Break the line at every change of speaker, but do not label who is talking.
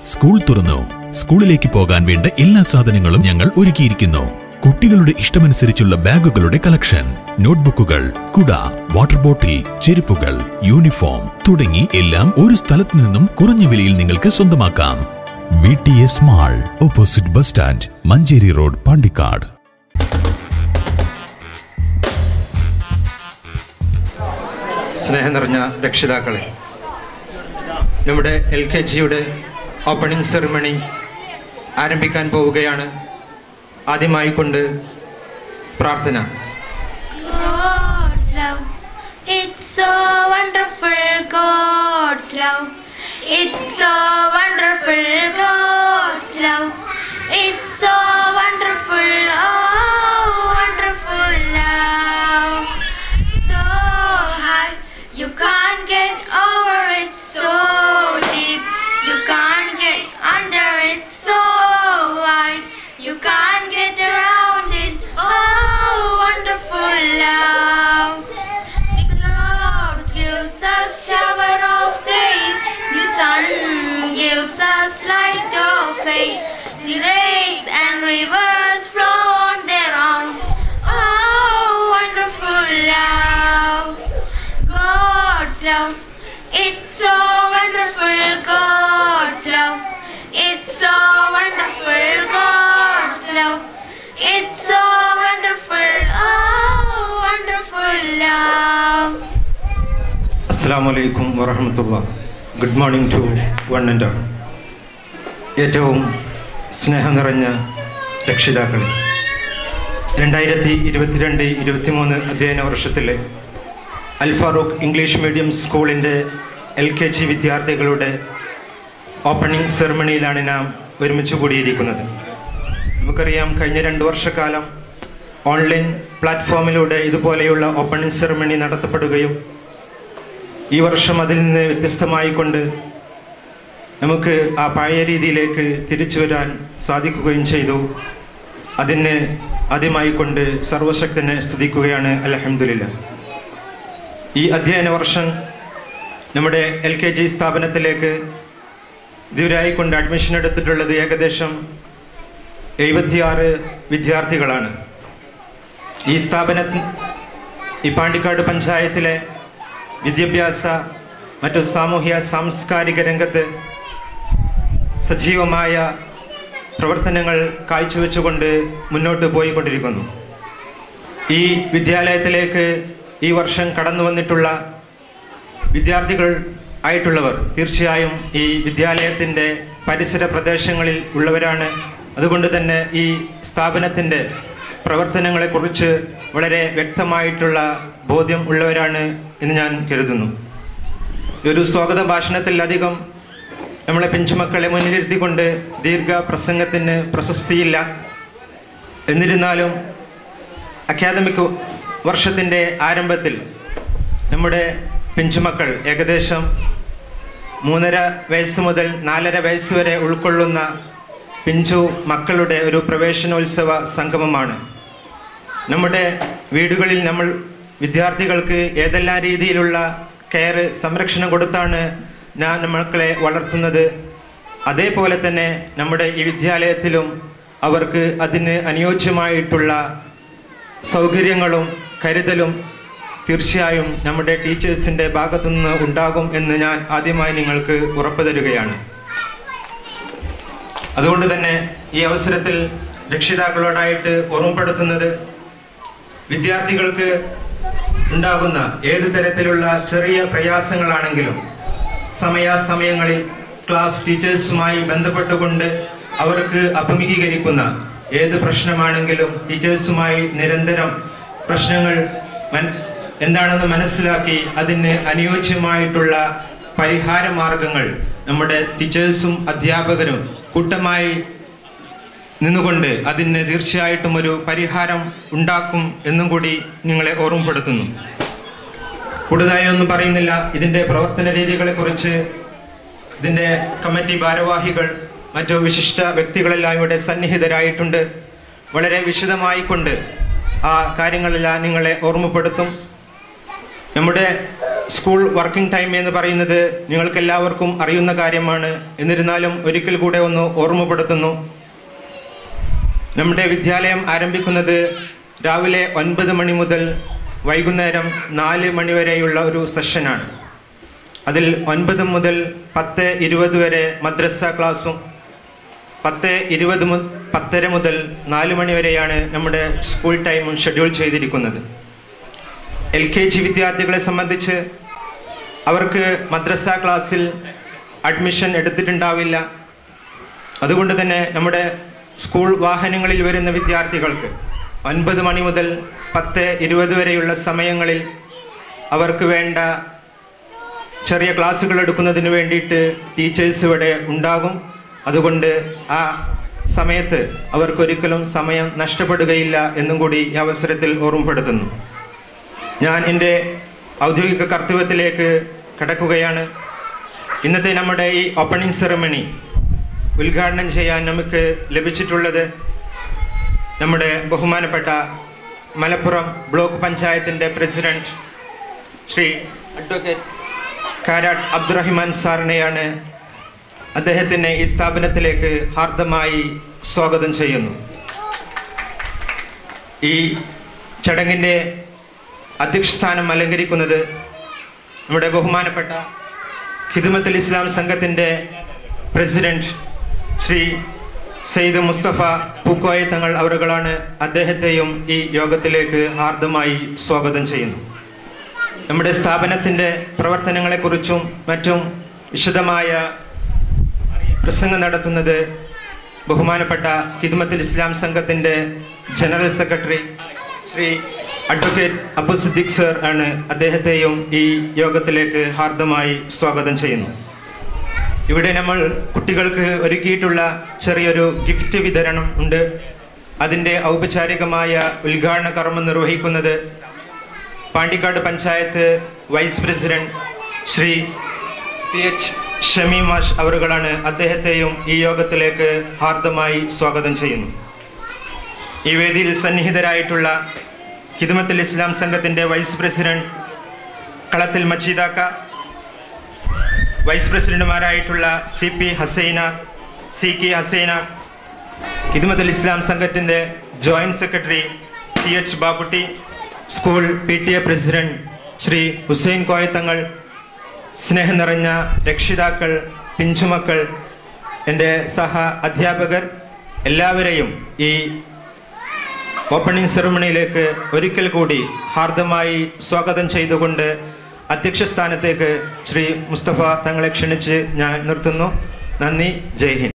School തുറന്നു സ്കൂളിലേക്ക് പോകാൻ വേണ്ട എല്ലാ സാധനങ്ങളും ഞങ്ങൾ ഒരുക്കിയിരിക്കുന്നു കുട്ടികളുടെ ഇഷ്ടമനുസരിച്ചുള്ള ബാഗുകളുടെ കളക്ഷൻ നോട്ട്ബുക്കുകൾ കുട വാട്ടർ ബോട്ടിൽ ചെരുപ്പുകൾ യൂണിഫോം തുടങ്ങി എല്ലാം ഒരു സ്ഥലത്ത് നിന്നും കുറഞ്ഞ വിലയിൽ നിങ്ങൾക്ക് സ്വന്തമാക്കാം V T S mall opposite bus stand Manjeri road Pandikkad
സ്നേഹം നിറഞ്ഞ രക്ഷിതാക്കളെ നമ്മുടെ എൽ കെ ജിയുടെ ഓപ്പണിംഗ് സെറിമണി ആരംഭിക്കാൻ പോവുകയാണ് ആദ്യമായി കൊണ്ട് പ്രാർത്ഥന
God's love. It's so wonderful, God's love. It's so wonderful, God's love. It's so wonderful, oh, wonderful love. So high, you can't get over it, so deep, you can't get under it, so wide, you can't get around it, oh, wonderful love. The Lord gives us shower of grace, the sun gives us light of faith, the lakes and rivers flow on their own, oh, wonderful love. God's love. It's so wonderful, God's love. It's so wonderful, God's love. It's so wonderful, oh, wonderful love.
അസ്സാം വലൈക്കും വറഹമത്തുള്ള good morning to one and all ഏറ്റവും സ്നേഹം നിറഞ്ഞ രക്ഷിതാക്കളെ രണ്ടായിരത്തി ഇരുപത്തിരണ്ട് ഇരുപത്തിമൂന്ന് അധ്യയന വർഷത്തിലെ അൽ ഫാറൂഖ് ഇംഗ്ലീഷ് മീഡിയം സ്കൂളിൻ്റെ എൽ കെ ജി വിദ്യാർത്ഥികളുടെ ഓപ്പണിംഗ് സെറമണിയിലാണ് നാം ഒരുമിച്ച് കൂടിയിരിക്കുന്നത് നമുക്കറിയാം കഴിഞ്ഞ രണ്ട് വർഷക്കാലം ഓൺലൈൻ പ്ലാറ്റ്ഫോമിലൂടെ ഇതുപോലെയുള്ള ഓപ്പണിംഗ് സെറമണി നടത്തപ്പെടുകയും ഈ വർഷം അതിൽ നിന്ന് വ്യത്യസ്തമായി കൊണ്ട് നമുക്ക് ആ പഴയ രീതിയിലേക്ക് തിരിച്ചു വരാൻ സാധിക്കുകയും ചെയ്തു അതിന് ആദ്യമായി കൊണ്ട് സർവശക്തനെ സ്തുതിക്കുകയാണ് അലഹമുല്ല ഈ അധ്യയന വർഷം നമ്മുടെ എൽ കെ ജി സ്ഥാപനത്തിലേക്ക് ഇതുവരായി കൊണ്ട് അഡ്മിഷൻ എടുത്തിട്ടുള്ളത് ഏകദേശം എഴുപത്തിയാറ് വിദ്യാർത്ഥികളാണ് ഈ സ്ഥാപനത്തിൽ ഈ പാണ്ടിക്കാട് പഞ്ചായത്തിലെ വിദ്യാഭ്യാസ മറ്റു സാമൂഹ്യ സാംസ്കാരിക രംഗത്ത് സജീവമായ പ്രവർത്തനങ്ങൾ കാഴ്ചവെച്ചുകൊണ്ട് മുന്നോട്ട് പോയിക്കൊണ്ടിരിക്കുന്നു ഈ വിദ്യാലയത്തിലേക്ക് ഈ വർഷം കടന്നു വന്നിട്ടുള്ള വിദ്യാർത്ഥികൾ ആയിട്ടുള്ളവർ തീർച്ചയായും ഈ വിദ്യാലയത്തിൻ്റെ പരിസര പ്രദേശങ്ങളിൽ ഉള്ളവരാണ് അതുകൊണ്ട് തന്നെ ഈ സ്ഥാപനത്തിൻ്റെ പ്രവർത്തനങ്ങളെക്കുറിച്ച് വളരെ വ്യക്തമായിട്ടുള്ള ബോധ്യം ഉള്ളവരാണ് എന്ന് ഞാൻ കരുതുന്നു ഈ ഒരു സ്വാഗത ഭാഷണത്തിൽ അധികം നമ്മളെ പിഞ്ചുമക്കളെ മുന്നിലിരുത്തിക്കൊണ്ട് ദീർഘ പ്രസംഗത്തിന് പ്രശസ്തിയില്ല എന്നിരുന്നാലും അക്കാദമിക് വർഷത്തിൻ്റെ ആരംഭത്തിൽ നമ്മുടെ പിഞ്ചുമക്കൾ ഏകദേശം മൂന്നര വയസ്സ് മുതൽ നാലര വയസ്സ് വരെ ഉൾക്കൊള്ളുന്ന പിഞ്ചു മക്കളുടെ ഒരു പ്രവേശനോത്സവ സംഗമമാണ് നമ്മുടെ വീടുകളിൽ നമ്മൾ വിദ്യാർത്ഥികൾക്ക് ഏതെല്ലാം രീതിയിലുള്ള കെയർ സംരക്ഷണം കൊടുത്താണ് ഞാൻ മക്കളെ വളർത്തുന്നത് അതേപോലെ തന്നെ നമ്മുടെ ഈ വിദ്യാലയത്തിലും അവർക്ക് അതിന് അനുയോജ്യമായിട്ടുള്ള സൗകര്യങ്ങളും കരുതലും തീർച്ചയായും നമ്മുടെ ടീച്ചേഴ്സിൻ്റെ ഭാഗത്തുനിന്ന് ഉണ്ടാകും എന്ന് ഞാൻ ആദ്യമായി നിങ്ങൾക്ക് ഉറപ്പു തരുകയാണ് അതുകൊണ്ട് തന്നെ ഈ അവസരത്തിൽ രക്ഷിതാക്കളോടായിട്ട് ഓർമ്മപ്പെടുത്തുന്നത് വിദ്യാർത്ഥികൾക്ക് ഉണ്ടാകുന്ന ഏത് തരത്തിലുള്ള ചെറിയ പ്രയാസങ്ങളാണെങ്കിലും സമയാസമയങ്ങളിൽ ക്ലാസ് ടീച്ചേഴ്സുമായി ബന്ധപ്പെട്ടുകൊണ്ട് അവർക്ക് അഭിമുഖീകരിക്കുന്ന ഏത് പ്രശ്നമാണെങ്കിലും ടീച്ചേഴ്സുമായി നിരന്തരം പ്രശ്നങ്ങൾ മൻ എന്താണെന്ന് മനസ്സിലാക്കി അതിന് അനുയോജ്യമായിട്ടുള്ള പരിഹാര മാർഗങ്ങൾ നമ്മുടെ ടീച്ചേഴ്സും അധ്യാപകരും കൂട്ടമായി നിന്നുകൊണ്ട് അതിന് തീർച്ചയായിട്ടും ഒരു പരിഹാരം ഉണ്ടാക്കും എന്നും കൂടി നിങ്ങളെ ഓർമ്മപ്പെടുത്തുന്നു കൂടുതലായി ഒന്നും പറയുന്നില്ല ഇതിന്റെ പ്രവർത്തന രീതികളെ കുറിച്ച് ഇതിന്റെ കമ്മിറ്റി ഭാരവാഹികൾ മറ്റു വിശിഷ്ട വ്യക്തികളെല്ലാം ഇവിടെ സന്നിഹിതരായിട്ടുണ്ട് വളരെ വിശദമായി കൊണ്ട് ആ കാര്യങ്ങളെല്ലാം നിങ്ങളെ ഓർമ്മപ്പെടുത്തും നമ്മുടെ സ്കൂൾ വർക്കിംഗ് ടൈം എന്ന് പറയുന്നത് നിങ്ങൾക്ക് എല്ലാവർക്കും അറിയുന്ന കാര്യമാണ് എന്നിരുന്നാലും ഒരിക്കൽ കൂടെ ഒന്ന് ഓർമ്മപ്പെടുത്തുന്നു നമ്മുടെ വിദ്യാലയം ആരംഭിക്കുന്നത് രാവിലെ ഒൻപത് മണി മുതൽ വൈകുന്നേരം നാല് മണി വരെയുള്ള ഒരു സെഷനാണ് അതിൽ ഒൻപത് മുതൽ പത്ത് ഇരുപത് വരെ മദ്രസ ക്ലാസ്സും പത്ത് ഇരുപത് മു പത്തര മുതൽ നാല് മണി വരെയാണ് നമ്മുടെ സ്കൂൾ ടൈമും ഷെഡ്യൂൾ ചെയ്തിരിക്കുന്നത് എൽ കെ ജി വിദ്യാർത്ഥികളെ സംബന്ധിച്ച് അവർക്ക് മദ്രസ ക്ലാസ്സിൽ അഡ്മിഷൻ എടുത്തിട്ടുണ്ടാവില്ല അതുകൊണ്ട് തന്നെ നമ്മുടെ സ്കൂൾ വാഹനങ്ങളിൽ വരുന്ന വിദ്യാർത്ഥികൾക്ക് ഒൻപത് മണി മുതൽ പത്ത് ഇരുപത് വരെയുള്ള സമയങ്ങളിൽ അവർക്ക് വേണ്ട ചെറിയ ക്ലാസ്സുകൾ എടുക്കുന്നതിന് വേണ്ടിയിട്ട് ടീച്ചേഴ്സ് ഇവിടെ ഉണ്ടാകും അതുകൊണ്ട് ആ സമയത്ത് അവർക്കൊരിക്കലും സമയം നഷ്ടപ്പെടുകയില്ല എന്നും കൂടി ഈ അവസരത്തിൽ ഓർമ്മപ്പെടുത്തുന്നു ഞാൻ എൻ്റെ ഔദ്യോഗിക കർത്തവ്യത്തിലേക്ക് കടക്കുകയാണ് ഇന്നത്തെ നമ്മുടെ ഈ ഓപ്പണിംഗ് സെറമണി ഉദ്ഘാടനം ചെയ്യാൻ നമുക്ക് ലഭിച്ചിട്ടുള്ളത് നമ്മുടെ ബഹുമാനപ്പെട്ട മലപ്പുറം ബ്ലോക്ക് പഞ്ചായത്തിൻ്റെ പ്രസിഡന്റ് ശ്രീ അഡ്വക്കേറ്റ് കാരാട്ട് അബ്ദുറഹിമാൻ സാറിനെയാണ് അദ്ദേഹത്തിനെ ഈ സ്ഥാപനത്തിലേക്ക് ഹാർദമായി സ്വാഗതം ചെയ്യുന്നു ഈ ചടങ്ങിൻ്റെ അധ്യക്ഷസ്ഥാനം അലങ്കരിക്കുന്നത് നമ്മുടെ ബഹുമാനപ്പെട്ട ഖിദ്മത്തുൽ ഇസ്ലാം സംഘത്തിൻ്റെ പ്രസിഡന്റ് ശ്രീ സെയ്ദ് മുസ്തഫ പൂക്കോയ തങ്ങൾ അവരുകളാണ് അദ്ദേഹത്തെയും ഈ യോഗത്തിലേക്ക് ഹാർദമായി സ്വാഗതം ചെയ്യുന്നു നമ്മുടെ സ്ഥാപനത്തിൻ്റെ പ്രവർത്തനങ്ങളെക്കുറിച്ചും മറ്റും വിശദമായ പ്രസംഗം നടത്തുന്നത് ബഹുമാനപ്പെട്ട ഖിദ്മത്തുൽ ഇസ്ലാം സംഘത്തിൻ്റെ general secretary Shri advocate Abu Siddique sir ആണ് അദ്ദേഹത്തെയും ഈ യോഗത്തിലേക്ക് ഹാർദമായി സ്വാഗതം ചെയ്യുന്നു ഇവിടെ നമ്മൾ കുട്ടികൾക്ക് ഒരുക്കിയിട്ടുള്ള ചെറിയൊരു ഗിഫ്റ്റ് വിതരണം ഉണ്ട് അതിൻ്റെ ഔപചാരികമായ ഉദ്ഘാടന കർമ്മം നിർവഹിക്കുന്നത് Pandikkad panchayat vice president Shri P H Shami മാഷ് അവറുകളാണ് അദ്ദേഹത്തെയും ഈ യോഗത്തിലേക്ക് ഹാർദമായി സ്വാഗതം ചെയ്യുന്നു ഈ വേദിയിൽ സന്നിഹിതരായിട്ടുള്ള ഹിദ്മത്തുൽ ഇസ്ലാം സംഘത്തിൻ്റെ വൈസ് പ്രസിഡന്റ് കളത്തിൽ മജീദാക്ക വൈസ് പ്രസിഡന്റുമാരായിട്ടുള്ള C P Hasaina C K Hasaina Hidmathul Islam സംഘത്തിൻ്റെ joint secretary T H Babutty school P T A president Shri Hussain Koyathangal സ്നേഹം നിറഞ്ഞ രക്ഷിതാക്കൾ പിഞ്ചുമക്കൾ എൻ്റെ സഹ അധ്യാപകർ എല്ലാവരെയും ഈ ഓപ്പണിംഗ് സെറമണിയിലേക്ക് ഒരിക്കൽ കൂടി ഹാർദമായി സ്വാഗതം ചെയ്തുകൊണ്ട് അധ്യക്ഷ സ്ഥാനത്തേക്ക് ശ്രീ മുസ്തഫ തങ്ങളെ ക്ഷണിച്ച് ഞാൻ നിർത്തുന്നു നന്ദി ജയ് ഹിന്ദ്